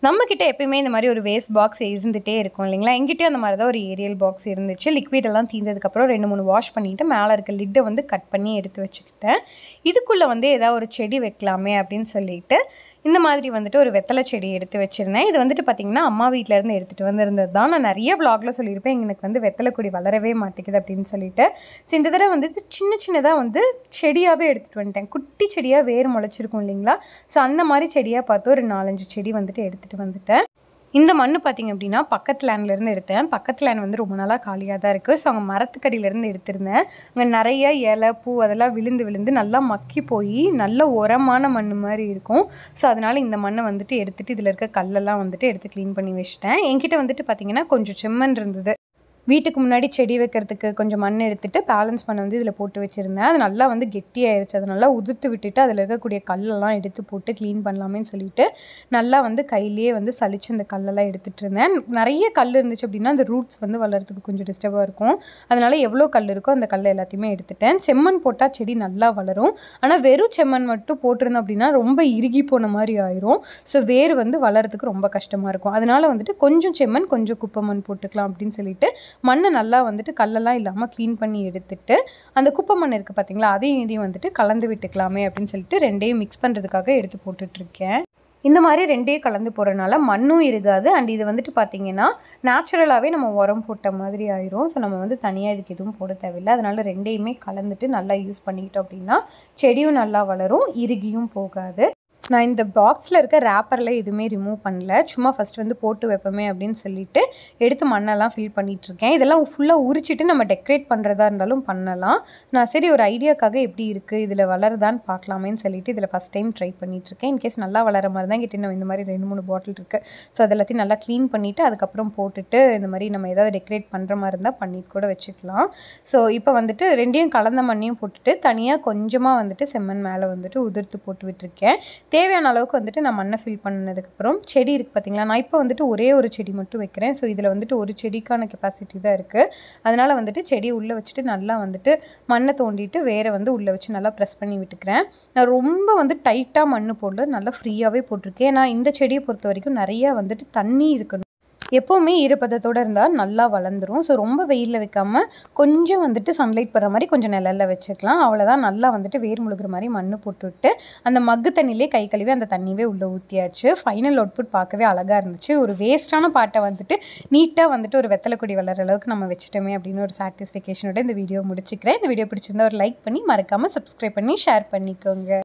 நம்மக்கிட்ட எப்பயுமே இந்த மாதிரி ஒரு வேஸ்ட் பாக்ஸ் இருந்துகிட்டே இருக்கும் இல்லைங்களா எங்கிட்டயும் அந்த மாதிரி தான் ஒரு ஏரியல் பாக்ஸ் இருந்துச்சு லிக்விட் எல்லாம் தீர்ந்ததுக்கப்புறம் ரெண்டு மூணு வாஷ் பண்ணிவிட்டு மேலே இருக்க லிட்டை வந்து கட் பண்ணி எடுத்து வச்சுக்கிட்டேன் இதுக்குள்ளே வந்து ஏதாவது ஒரு செடி வைக்கலாமே அப்படின்னு சொல்லிட்டு இந்த மாதிரி வந்துட்டு ஒரு வெத்தலை செடி எடுத்து வச்சுருந்தேன் இது வந்துட்டு பார்த்திங்கன்னா அம்மா வீட்டிலேருந்து எடுத்துகிட்டு வந்திருந்தது தான் நான் நிறைய வ்ளாகில் சொல்லியிருப்பேன் எனக்கு வந்து வெத்தலை கொடி வளரவே மாட்டேங்குது அப்படின்னு சொல்லிட்டு ஸோ இந்த தடவை வந்துட்டு சின்ன சின்னதாக வந்து செடியாகவே எடுத்துகிட்டு வந்துட்டேன் குட்டி செடியாக வேர் முளைச்சிருக்கும் இல்லைங்களா ஸோ அந்த மாதிரி செடியாக பார்த்து ஒரு நாலஞ்சு செடி வந்துட்டு எடுத்துகிட்டு வந்துட்டேன் இந்த மண் பார்த்திங்க அப்படின்னா பக்கத்து லேண்ட்லேருந்து எடுத்தேன் பக்கத்து லேண்ட் வந்து ரொம்ப நாளாக காலியாக தான் இருக்குது ஸோ அங்கே மரத்துக்கடியிலேருந்து எடுத்திருந்தேன் அங்கே நிறைய இலை பூ அதெல்லாம் விழுந்து விழுந்து நல்லா மக்கி போய் நல்ல உரமான மண் மாதிரி இருக்கும் ஸோ அதனால் இந்த மண்ணை வந்துட்டு எடுத்துகிட்டு இதில் இருக்க கல்லெல்லாம் வந்துட்டு எடுத்து க்ளீன் பண்ணி வச்சிட்டேன் என்கிட்ட வந்துட்டு பார்த்திங்கன்னா கொஞ்சம் செம்மண் இருந்தது வீட்டுக்கு முன்னாடி செடி வைக்கிறதுக்கு கொஞ்சம் மண் எடுத்துட்டு பேலன்ஸ் பண்ண வந்து இதில் போட்டு வச்சுருந்தேன் அது நல்லா வந்து கெட்டியாயிருச்சு அதை நல்லா உதிர்த்து விட்டுட்டு அதில் இருக்கக்கூடிய கல்லெல்லாம் எடுத்து போட்டு க்ளீன் பண்ணலாமேன்னு சொல்லிட்டு நல்லா வந்து கையிலேயே வந்து சலிச்சு அந்த கல்லெல்லாம் எடுத்துகிட்டு இருந்தேன் நிறைய கல் இருந்துச்சு அப்படின்னா அந்த ரூட்ஸ் வந்து வளர்கிறதுக்கு கொஞ்சம் டிஸ்டர்பாக இருக்கும் அதனால் எவ்வளோ கல் இருக்கோ அந்த கல் எல்லாத்தையுமே எடுத்துட்டேன் செம்மண் போட்டால் செடி நல்லா வளரும் ஆனால் வெறும் செம்மண் மட்டும் போட்டிருந்தோம் அப்படின்னா ரொம்ப இறுகி போன மாதிரி ஆயிரும் ஸோ வேர் வந்து வளர்கிறதுக்கு ரொம்ப கஷ்டமாக இருக்கும் அதனால் வந்துட்டு கொஞ்சம் செம்மண் கொஞ்சம் குப்பை மண் போட்டுக்கலாம் அப்படின்னு சொல்லிட்டு மண்ணை நல்லா வந்துட்டு கல்லெல்லாம் இல்லாமல் க்ளீன் பண்ணி எடுத்துட்டு அந்த குப்பை மண் இருக்குது பார்த்தீங்களா அதையும் இதையும் வந்துட்டு கலந்து விட்டுக்கலாமே அப்படின்னு சொல்லிட்டு ரெண்டையும் மிக்ஸ் பண்ணுறதுக்காக எடுத்து போட்டுட்ருக்கேன் இந்த மாதிரி ரெண்டையும் கலந்து போடுறதுனால மண்ணும் இருக்காது அண்ட் இது வந்துட்டு பார்த்திங்கன்னா நேச்சுரலாகவே நம்ம உரம் போட்ட மாதிரி ஆயிரும் ஸோ நம்ம வந்து தனியாக இதுக்கு எதுவும் போட தேவையில்லை அதனால் ரெண்டையுமே கலந்துட்டு நல்லா யூஸ் பண்ணிக்கிட்டோம் அப்படின்னா செடியும் நல்லா வளரும் இறுகியும் போகாது நான் இந்த பாக்ஸில் இருக்க ரேப்பரில் எதுவுமே ரிமூவ் பண்ணல சும்மா ஃபஸ்ட் வந்து போட்டு வைப்போமே அப்படின்னு சொல்லிட்டு எடுத்து மண்ணெல்லாம் ஃபில் பண்ணிகிட்ருக்கேன் இதெல்லாம் ஃபுல்லாக உரிச்சிட்டு நம்ம டெக்கரேட் பண்ணுறதா இருந்தாலும் பண்ணலாம் நான் சரி ஒரு ஐடியாக்காக எப்படி இருக்குது இதில் வளருதான்னு பார்க்கலாமேன்னு சொல்லிட்டு இதில் ஃபஸ்ட் டைம் ட்ரை பண்ணிகிட்ருக்கேன் இன்கேஸ் நல்லா வளர மாதிரி தான் கிட்ட இன்னும் இந்த மாதிரி ரெண்டு மூணு பாட்டில் இருக்குது ஸோ அது எல்லாத்தையும் நல்லா க்ளீன் பண்ணிவிட்டு அதுக்கப்புறம் போட்டுட்டு இந்த மாதிரி நம்ம ஏதாவது டெக்கரேட் பண்ணுற மாதிரி இருந்தால் பண்ணிட்டு கூட வச்சுக்கலாம் ஸோ இப்போ வந்துட்டு ரெண்டையும் கலந்த மண்ணையும் போட்டுட்டு தனியாக கொஞ்சமாக வந்துட்டு செம்மண் மேலே வந்துட்டு உதிர்த்து போட்டு விட்டுருக்கேன் தேவையான அளவுக்கு வந்துட்டு நான் மண்ணை ஃபில் பண்ணதுக்கப்புறம் செடி இருக்குது பார்த்தீங்களா நான் இப்போ வந்துட்டு ஒரே ஒரு செடி மட்டும் வைக்கிறேன் ஸோ இதில் வந்துட்டு ஒரு செடிக்கான கெப்பாசிட்டி தான் இருக்குது அதனால் வந்துட்டு செடி உள்ளே வச்சுட்டு நல்லா வந்துட்டு மண்ணை தோண்டிட்டு வேரை வந்து உள்ளே வச்சு நல்லா ப்ரெஸ் பண்ணி விட்டுக்கிறேன் நான் ரொம்ப வந்து டைட்டாக மண் போடல நல்லா ஃப்ரீயாகவே போட்டிருக்கேன் நான் இந்த செடியை பொறுத்த வரைக்கும் நிறையா வந்துட்டு தண்ணி இருக்கணும் எப்போவுமே ஈரப்பதத்தோடு இருந்தால் நல்லா வளர்ந்துரும் ஸோ ரொம்ப வெயிலில் வைக்காமல் கொஞ்சம் வந்துட்டு சன்லைட் படுற மாதிரி கொஞ்சம் நிழலில் வச்சுக்கலாம் அவ்வளோதான் நல்லா வந்துட்டு வேர் முழுகிற மாதிரி மண் போட்டுவிட்டு அந்த மக்கு தண்ணியிலே கை கழுவி அந்த தண்ணியவே உள்ளே ஊற்றியாச்சு ஃபைனல் அவுட்புட் பார்க்கவே அழகாக இருந்துச்சு ஒரு வேஸ்ட்டான பாட்டை வந்துட்டு நீட்டாக வந்துட்டு ஒரு வெத்தலை கொடி வளர அளவுக்கு நம்ம வச்சுட்டோமே அப்படின்னு ஒரு சாட்டிஸ்ஃபிகேஷனோட இந்த வீடியோ முடிச்சுக்கிறேன் இந்த வீடியோ பிடிச்சிருந்தா ஒரு லைக் பண்ணி மறக்காமல் சப்ஸ்கிரைப் பண்ணி ஷேர் பண்ணிக்கோங்க